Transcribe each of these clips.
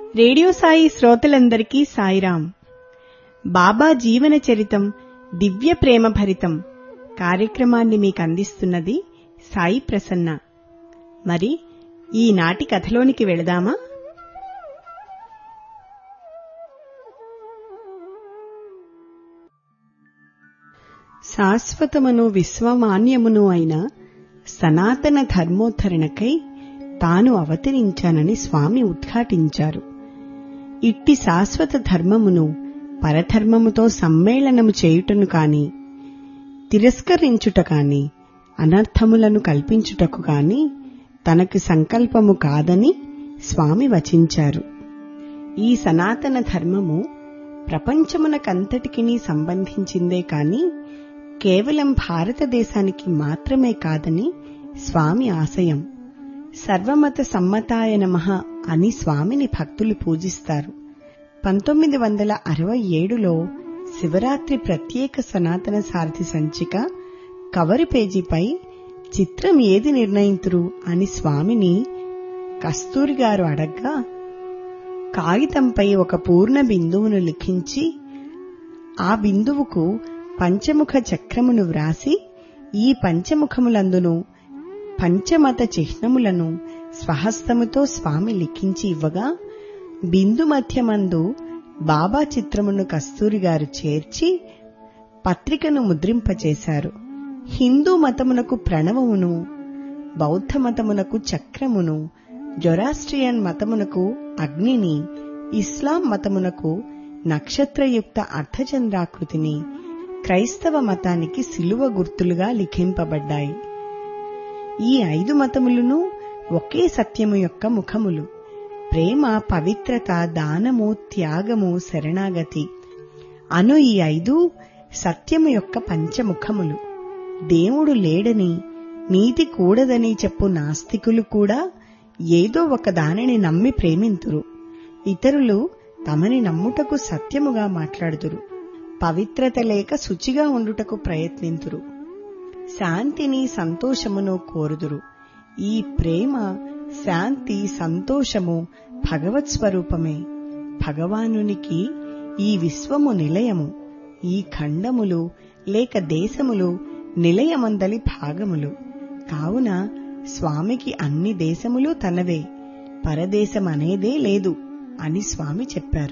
radio Sai శ్రోతలందరికీ సాయిరాం బాబా జీవన చరితం దివ్య ప్రేమ భరితం కార్యక్రమాన్ని మీకు అందిస్తున్నది సాయి ప్రసన్న మరి ఈనాటి కథలోనికి వెళదామా శాశ్వతమును విశ్వమాన్యమును అయిన సనాతన ధర్మోద్ధరణకై తాను అవతరించానని స్వామి ఉద్ఘాటించారు ఇట్టి శాశ్వత ధర్మమును పరధర్మముతో సమ్మేళనము చేయుటను కాని తిరస్కరించుట కాని అనర్థములను కల్పించుటకు కాని తనకు సంకల్పము కాదని స్వామి వచించారు ఈ సనాతన ధర్మము ప్రపంచమునకంతటికి సంబంధించిందే కాని కేవలం భారతదేశానికి మాత్రమే కాదని స్వామి ఆశయం సర్వమత సమ్మతాయ నమః అని స్వామిని భక్తులు పూజిస్తారు పంతొమ్మిది వందల అరవై ఏడులో శివరాత్రి ప్రత్యేక సనాతన సారథి సంచిక కవరు పేజీపై చిత్రం ఏది నిర్ణయింతురు అని స్వామిని కస్తూరి గారు అడగ్గా కాగితంపై ఒక పూర్ణ బిందువును లిఖించి ఆ బిందువుకు పంచముఖ చక్రమును వ్రాసి ఈ పంచముఖములందును పంచమత చిహ్నములను స్వహస్తముతో స్వామి లిఖించి ఇవ్వగా బిందు మధ్యమందు బాబా చిత్రమును కస్తూరి గారు చేర్చి పత్రికను ముద్రింపచేశారు హిందూ మతమునకు ప్రణవమును బౌద్ధ మతమునకు చక్రమును జొరాస్ట్రియన్ మతమునకు అగ్నిని ఇస్లాం మతమునకు నక్షత్రయుక్త అర్ధచంద్రాకృతిని క్రైస్తవ మతానికి సిలువ గుర్తులుగా లిఖింపబడ్డాయి ఈ ఐదు మతములను ఒకే సత్యము యొక్క ముఖములు ప్రేమ పవిత్రత దానము త్యాగము శరణాగతి అను ఈ ఐదు సత్యము యొక్క పంచముఖములు దేవుడు లేడని నీతి కూడదని చెప్పు నాస్తికులు కూడా ఏదో ఒక దానిని నమ్మి ప్రేమింతురు ఇతరులు తమని నమ్ముటకు సత్యముగా మాట్లాడుదురు పవిత్రత లేక శుచిగా ఉండుటకు ప్రయత్నింతురు శాంతిని సంతోషమును కోరుదురు ఈ ప్రేమ శాంతి సంతోషము భగవత్ స్వరూపమే భగవానునికి ఈ విశ్వము నిలయము ఈ ఖండములు లేక దేశములు నిలయమందలి భాగములు కావున స్వామికి అన్ని దేశములు తనవే పరదేశమనేదే లేదు అని స్వామి చెప్పారు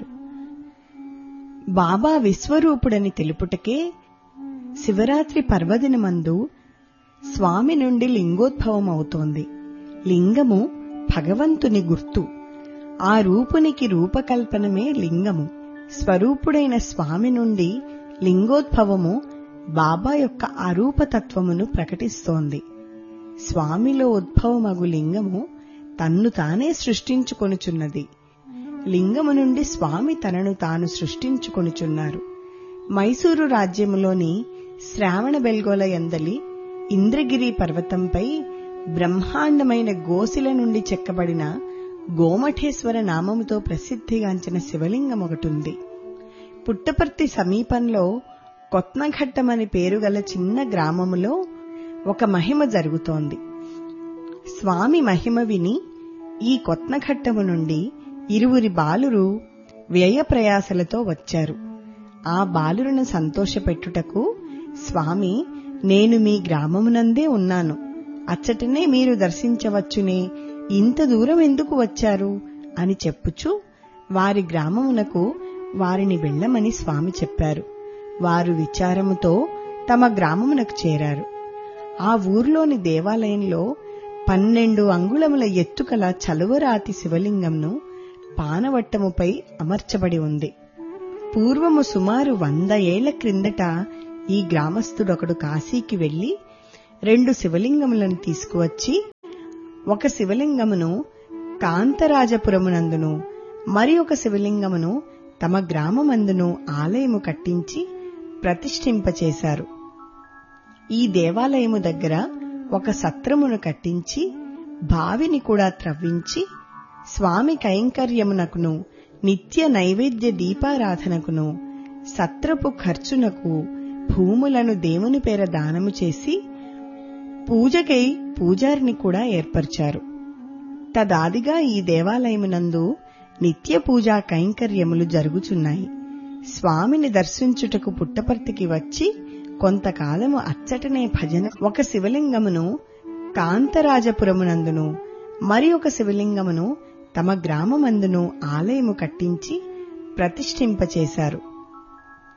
బాబా విశ్వరూపుడని తెలుపుటకే శివరాత్రి పర్వదినమందు స్వామి నుండి లింగోద్భవం అవుతోంది లింగము భగవంతుని గుర్తు ఆ రూపునికి రూపకల్పనమే లింగము స్వరూపుడైన స్వామి నుండి లింగోద్భవము బాబా యొక్క అరూపతత్వమును ప్రకటిస్తోంది స్వామిలో ఉద్భవమగు లింగము తన్ను తానే సృష్టించుకొనుచున్నది లింగము నుండి స్వామి తనను తాను సృష్టించుకొనుచున్నారు మైసూరు రాజ్యములోని శ్రావణ బెల్గోల ఎందలి ఇంద్రగిరి పర్వతంపై బ్రహ్మాండమైన గోసిల నుండి చెక్కబడిన గోమఠేశ్వర నామముతో ప్రసిద్ధిగాంచిన శివలింగం ఒకటుంది పుట్టపర్తి సమీపంలో కొత్నఘట్టమని పేరుగల చిన్న గ్రామములో ఒక మహిమ జరుగుతోంది స్వామి మహిమ విని ఈ కొత్నఘట్టము నుండి ఇరువురి బాలురు వ్యయ ప్రయాసలతో వచ్చారు ఆ బాలులను సంతోషపెట్టుటకు స్వామి నేను మీ గ్రామమునందే ఉన్నాను అచ్చటనే మీరు దర్శించవచ్చునే ఇంత దూరం ఎందుకు వచ్చారు అని చెప్పుచు వారి గ్రామమునకు వారిని వెళ్లమని స్వామి చెప్పారు వారు విచారముతో తమ గ్రామమునకు చేరారు ఆ ఊర్లోని దేవాలయంలో పన్నెండు అంగుళముల ఎత్తుకల చలువరాతి శివలింగంను పానవట్టముపై అమర్చబడి ఉంది పూర్వము సుమారు వంద ఏళ్ల క్రిందట ఈ గ్రామస్థుడొకడు కాశీకి వెళ్లి రెండు శివలింగములను తీసుకువచ్చి ఒక శివలింగమును కాంతరాజపురమునందును మరి ఒక శివలింగమును తమ గ్రామమందును ఆలయము కట్టించి ప్రతిష్ఠింపచేశారు ఈ దేవాలయము దగ్గర ఒక సత్రమును కట్టించి బావిని కూడా త్రవ్వించి స్వామి కైంకర్యమునకును నిత్య నైవేద్య దీపారాధనకును సత్రపు ఖర్చునకు భూములను దేవుని పేర దానము చేసి పూజకై పూజారిని కూడా ఏర్పరిచారు తదాదిగా ఈ దేవాలయమునందు నిత్య పూజా కైంకర్యములు జరుగుచున్నాయి స్వామిని దర్శించుటకు పుట్టపర్తికి వచ్చి కొంతకాలము అచ్చటనే భజన ఒక శివలింగమును కాంతరాజపురమునందును మరి ఒక శివలింగమును తమ గ్రామమందును ఆలయము కట్టించి ప్రతిష్ఠింపచేశారు